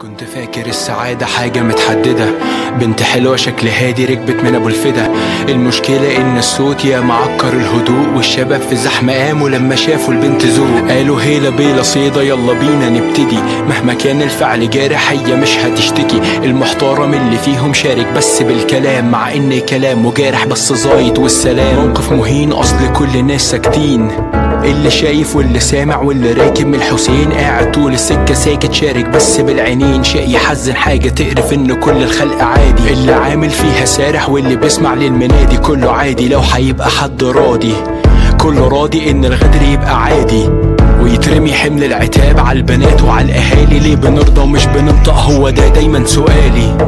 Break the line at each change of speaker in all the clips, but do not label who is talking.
كنت فاكر السعادة حاجة متحددة بنت حلوة شكل هادي ركبت من ابو الفدا المشكلة ان الصوت يا معكر الهدوء والشباب في زحمة قاموا لما شافوا البنت ذوق قالوا هيلا بيلا صيدا يلا بينا نبتدي مهما كان الفعل جارح هي مش هتشتكي المحترم اللي فيهم شارك بس بالكلام مع ان كلامه جارح بس زايد والسلام موقف مهين اصل كل الناس ساكتين اللي شايف واللي سامع واللي راكب من الحسين قاعد طول السكة ساكت شارك بس بالعينين شيء يحزن حاجة تقرف ان كل الخلق عادي اللي عامل فيها سارح واللي بيسمع للمنادي كله عادي لو هيبقى حد راضي كله راضي ان الغدر يبقى عادي ويترمي حمل العتاب على البنات وعلى الاهالي ليه بنرضى ومش بننطق هو ده دايما سؤالي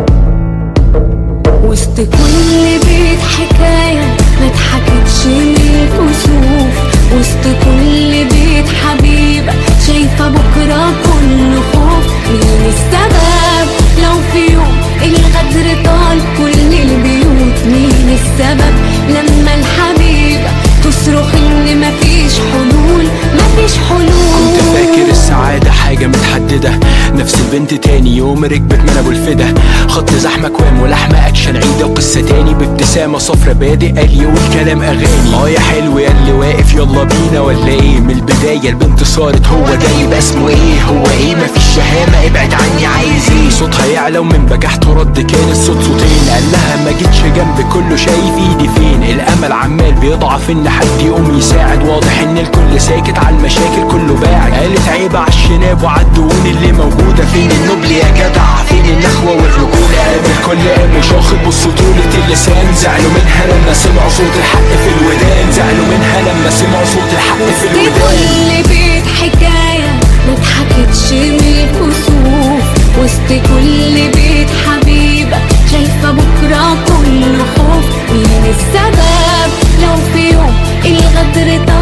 وسط كل بيت حكاية ما اتحكتش للكسوف وسط كل بيت حبيبة شايفة بكرة كله خوف مين السبب لو في يوم الغدر طال كل البيوت مين السبب لما الحبيبة تصرخ ان مفيش حلول مفيش حلول
كنت فاكر السعادة حاجة متحددة نفس البنت تاني يوم ركبت من ابو الفدا خط زحمة كوام ولحمة اكشن عيدة وقصة تاني بابتسامة صفرة بادئ قال يقول كلام اغاني اه يا حلو يا اللي واقف يلا بينا ولا ايه من البداية البنت صارت هو ده يبقى اسمه ايه هو ايه مفيش شهامة ابعد عني عايز ايه صوتها يعلى ومن بجحته رد كان الصوت صوتين قال لها ما جيتش جنبي كله شايف ايدي فين الامل عمال بيضعف ان حد يقوم يساعد واضح ان الكل ساكت على المشاكل كله باعد قالت عيب على الشناب وعالدهون اللي موجودة فين النبل يا جدع فين النخوة والرجولة قام الكل قام وشاخط بسطولة اللسان زعلوا منها لما سمعوا صوت الحق في الودان زعلوا منها لما سمعوا صوت الحق في
وسط
الودان
كل بيت حكاية ما اتحكتش من الكسوف وسط كل بيت حبيبة شايفة بكرة كله خوف مين السبب لو في يوم الغدر طال